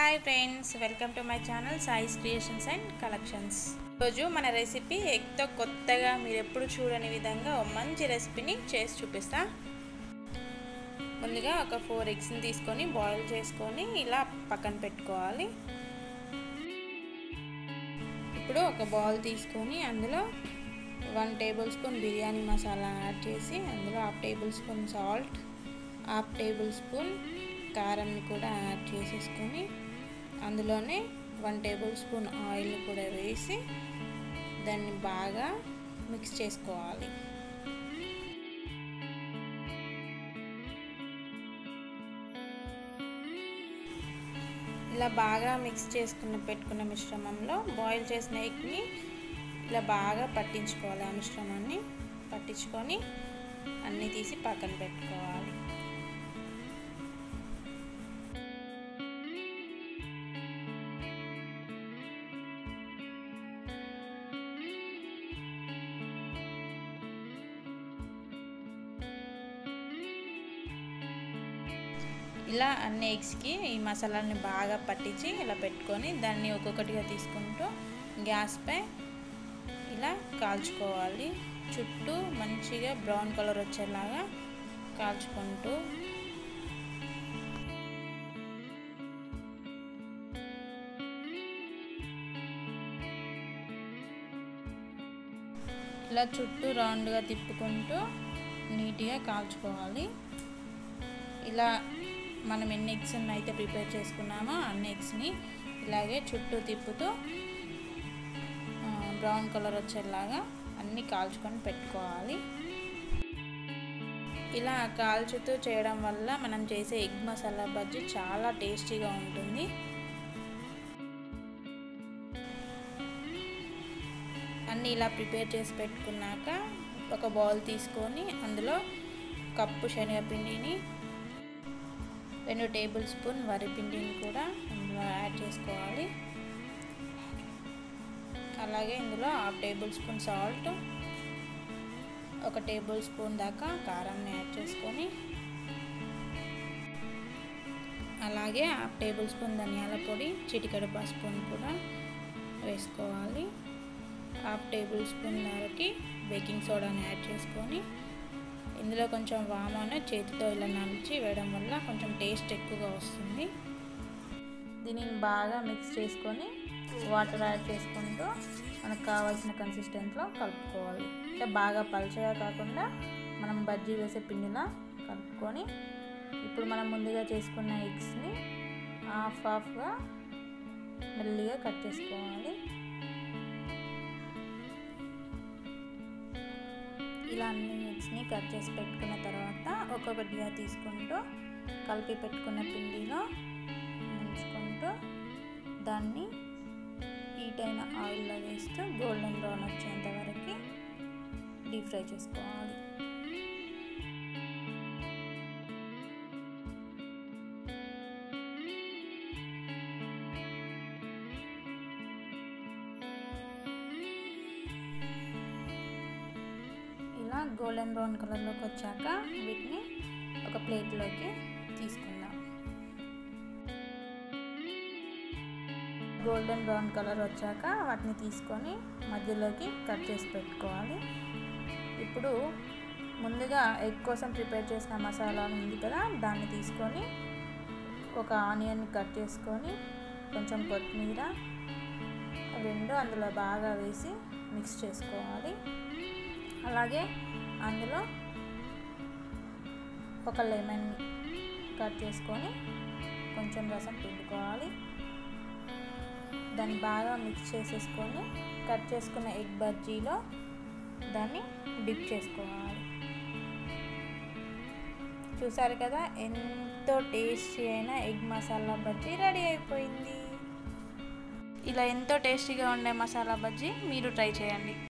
hi friends welcome to my channel Sai's creations and collections ఈరోజు మన recipe ఎగ్తో కొత్తగా మీరు ఎప్పుడు చూడని విధంగా ఒక మంచి రెసిపీని చేసి చూపిస్తా ముందుగా ఒక ఫోర్ ఎగ్స్ని తీసుకొని బాయిల్ చేసుకొని ఇలా పక్కన పెట్టుకోవాలి ఇప్పుడు ఒక బౌల్ తీసుకొని అందులో one tablespoon biryani masala add చేసి అందులో half tablespoon salt half tablespoon కారంని కూడా యాడ్ చేసేసుకొని అందులోనే వన్ టేబుల్ స్పూన్ ఆయిల్ కూడా వేసి దాన్ని బాగా మిక్స్ చేసుకోవాలి ఇలా బాగా మిక్స్ చేసుకున్న పెట్టుకున్న మిశ్రమంలో బాయిల్ చేసిన ఎగ్ని ఇలా బాగా పట్టించుకోవాలి ఆ మిశ్రమాన్ని పట్టించుకొని అన్నీ తీసి పక్కన పెట్టుకోవాలి ఇలా అన్ని ఎగ్స్కి ఈ మసాలాని బాగా పట్టించి ఇలా పెట్టుకొని దాన్ని ఒక్కొక్కటిగా తీసుకుంటూ గ్యాస్పై ఇలా కాల్చుకోవాలి చుట్టూ మంచిగా బ్రౌన్ కలర్ వచ్చేలాగా కాల్చుకుంటూ ఇలా చుట్టూ రౌండ్గా తిప్పుకుంటూ నీట్గా కాల్చుకోవాలి ఇలా మనం ఎన్ని ఎగ్స్ అయితే ప్రిపేర్ చేసుకున్నామో అన్ని ఎగ్స్ని ఇలాగే చుట్టూ తిప్పుతూ బ్రౌన్ కలర్ వచ్చేలాగా అన్నీ కాల్చుకొని పెట్టుకోవాలి ఇలా కాల్చుతూ చేయడం వల్ల మనం చేసే ఎగ్ మసాలా బజ్జీ చాలా టేస్టీగా ఉంటుంది అన్నీ ఇలా ప్రిపేర్ చేసి పెట్టుకున్నాక ఒక బౌల్ తీసుకొని అందులో కప్పు శనగపిండిని రెండు టేబుల్ స్పూన్ వరిపిండిని కూడా అందులో యాడ్ చేసుకోవాలి అలాగే ఇందులో హాఫ్ టేబుల్ స్పూన్ సాల్ట్ ఒక టేబుల్ స్పూన్ దాకా కారాన్ని యాడ్ చేసుకొని అలాగే హాఫ్ టేబుల్ స్పూన్ ధనియాల పొడి చిటికెడు పసుపుని కూడా వేసుకోవాలి హాఫ్ టేబుల్ స్పూన్ వరకు బేకింగ్ సోడాని యాడ్ చేసుకొని ఇందులో కొంచెం వామాను చేతితో ఇలా నలిచి వేయడం వల్ల కొంచెం టేస్ట్ ఎక్కువగా వస్తుంది దీనిని బాగా మిక్స్ చేసుకొని వాటర్ యాడ్ చేసుకుంటూ మనకు కావాల్సిన కన్సిస్టెన్స్లో కలుపుకోవాలి అంటే బాగా పలుచగా కాకుండా మనం బజ్జీ వేసే పిండిలా కలుపుకొని ఇప్పుడు మనం ముందుగా చేసుకున్న ఎగ్స్ని హాఫ్ హాఫ్గా మెల్లిగా కట్ చేసుకోవాలి ఇలా అన్ని ఎగ్స్ని కట్ చేసి పెట్టుకున్న తర్వాత ఒక్కొక్కటిగా తీసుకుంటూ కలిపి పెట్టుకున్న పిండిలో ముంచుకుంటూ దాన్ని హీట్ అయిన ఆయిల్లో వేస్తూ గోల్డెన్ బ్రౌన్ వచ్చేంత వరకు డీప్ ఫ్రై చేసుకోవాలి ఇలా గోల్డెన్ బ్రౌన్ కలర్లోకి వచ్చాక వీటిని ఒక ప్లేట్లోకి తీసుకుందాం గోల్డెన్ బ్రౌన్ కలర్ వచ్చాక వాటిని తీసుకొని మధ్యలోకి కట్ చేసి పెట్టుకోవాలి ఇప్పుడు ముందుగా ఎగ్ కోసం ప్రిపేర్ చేసిన మసాలా ఉంది కదా దాన్ని తీసుకొని ఒక ఆనియన్ కట్ చేసుకొని కొంచెం కొత్తిమీర రెండు అందులో బాగా వేసి మిక్స్ చేసుకోవాలి అలాగే అందులో ఒక లెమన్ కట్ చేసుకొని కొంచెం రసం పిండుకోవాలి దాన్ని బాగా మిక్స్ చేసేసుకొని కట్ చేసుకున్న ఎగ్ బజ్జీలో దాన్ని డిప్ చేసుకోవాలి చూసారు కదా ఎంతో టేస్టీ అయిన ఎగ్ మసాలా బజ్జీ రెడీ అయిపోయింది ఇలా ఎంతో టేస్టీగా ఉండే మసాలా బజ్జీ మీరు ట్రై చేయండి